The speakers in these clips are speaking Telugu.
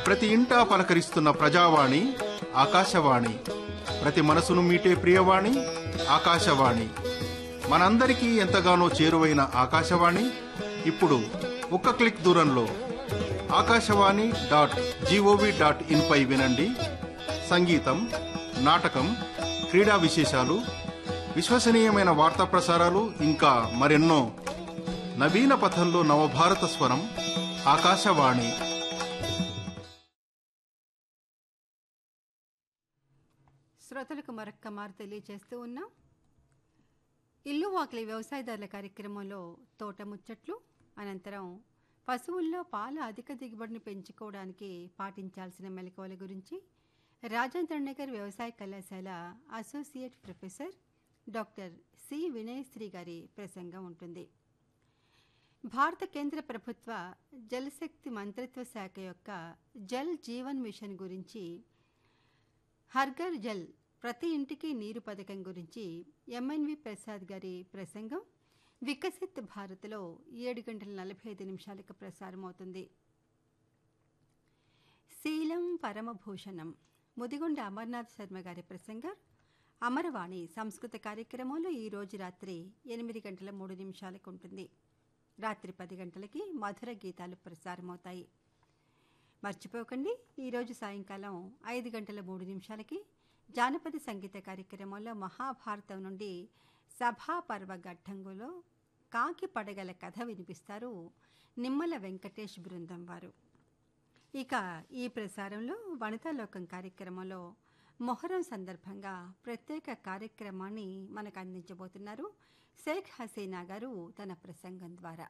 ప్రతి ఇంటా పలకరిస్తున్న ప్రజావాణి ఆకాశవాణి ప్రతి మనసును మీటే ప్రియవాణి ఆకాశవాణి మనందరికీ ఎంతగానో చేరువైన ఆకాశవాణి ఇప్పుడు ఒక్క క్లిక్ దూరంలో Akashvani dot G O V dot in పై వినండి సంగీతం నాటకం క్రీడా విశేషాలు విశ్వసనీయమైన వార్తా ప్రసారాలు ఇంకా మరెన్నో నవీన పథంలో నవభారత స్వరం ఆకాశవాణి శ్రోతలకు మరొక్క మారు తెలియజేస్తూ ఉన్నాం ఇల్లు వాకిలి వ్యవసాయదారుల కార్యక్రమంలో తోట ముచ్చట్లు అనంతరం పశువుల్లో పాల అధిక దిగుబడిని పెంచుకోవడానికి పాటించాల్సిన మెలకువల గురించి రాజేంద్ర నగర్ వ్యవసాయ కళాశాల associate professor doctor C Vinayasri గారి ప్రసంగం ఉంటుంది భారత కేంద్ర ప్రభుత్వ జలశక్తి మంత్రిత్వ శాఖ యొక్క జల్ జీవన్ మిషన్ గురించి హర్ఘర్ జల్ ప్రతి ఇంటికి నీరు పథకం గురించి ఎంఎన్వి ప్రసాద్ గారి ప్రసంగం వికసిత్ భారత్లో ఏడు గంటల నలభై ఐదు నిమిషాలకు ప్రసారమవుతుంది శీలం పరమభూషణం ముదిగొండ అమర్నాథ్ శర్మ గారి ప్రసంగం అమరవాణి సంస్కృత కార్యక్రమంలో ఈ రోజు రాత్రి ఎనిమిది గంటల మూడు నిమిషాలకు ఉంటుంది రాత్రి పది గంటలకి మధుర గీతాలు ప్రసారమవుతాయి మర్చిపోకండి ఈరోజు సాయంకాలం ఐదు గంటల మూడు నిమిషాలకి జానపద సంగీత కార్యక్రమంలో మహాభారతం నుండి సభాపర్వ ఘట్టంగులో కాకి పడగల కథ వినిపిస్తారు నిమ్మల వెంకటేష్ బృందం వారు ఇక ఈ ప్రసారంలో వనితాలోకం కార్యక్రమంలో మొహరం సందర్భంగా ప్రత్యేక కార్యక్రమాన్ని మనకు అందించబోతున్నారు షేక్ హసీనా గారు తన ప్రసంగం ద్వారా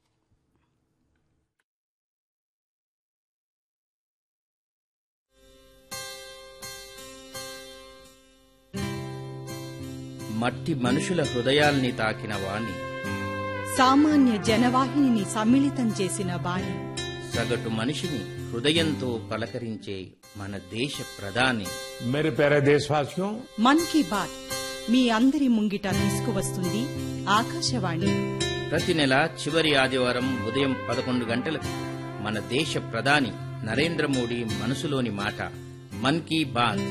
మట్టి మనుషుల హృదయాల్ని తాకిన వాణి సామాన్య జనవాహినిని సమ్మిళితం చేసిన వాణి సగటు మనిషిని హృదయంతో పలకరించే మన దేశ ప్రధాని मेरे प्यारे देशवासियों మన్ కీ బాత్ మీ అందరి ముంగిట తీసుకువస్తుంది ఆకాశవాణి ప్రతి నెల చివరి ఆదివారం ఉదయం పదకొండు గంటలకు మన దేశ ప్రధాని నరేంద్ర మోడీ మనసులోని మాట మన్ కీ బాత్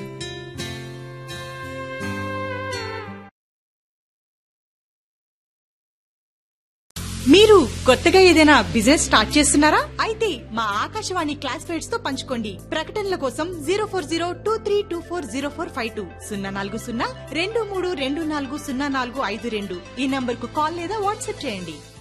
మీరు కొత్తగా ఏదైనా బిజినెస్ స్టార్ట్ చేస్తున్నారా అయితే మా ఆకాశవాణి క్లాస్ ఫైట్స్ తో పంచుకోండి ప్రకటనల కోసం zero four zero two three two four zero four five two సున్నా నాలుగు సున్నా రెండు మూడు రెండు నాలుగు సున్నా నాలుగు ఐదు రెండు ఈ నంబర్ కు కాల్ లేదా వాట్సాప్ చేయండి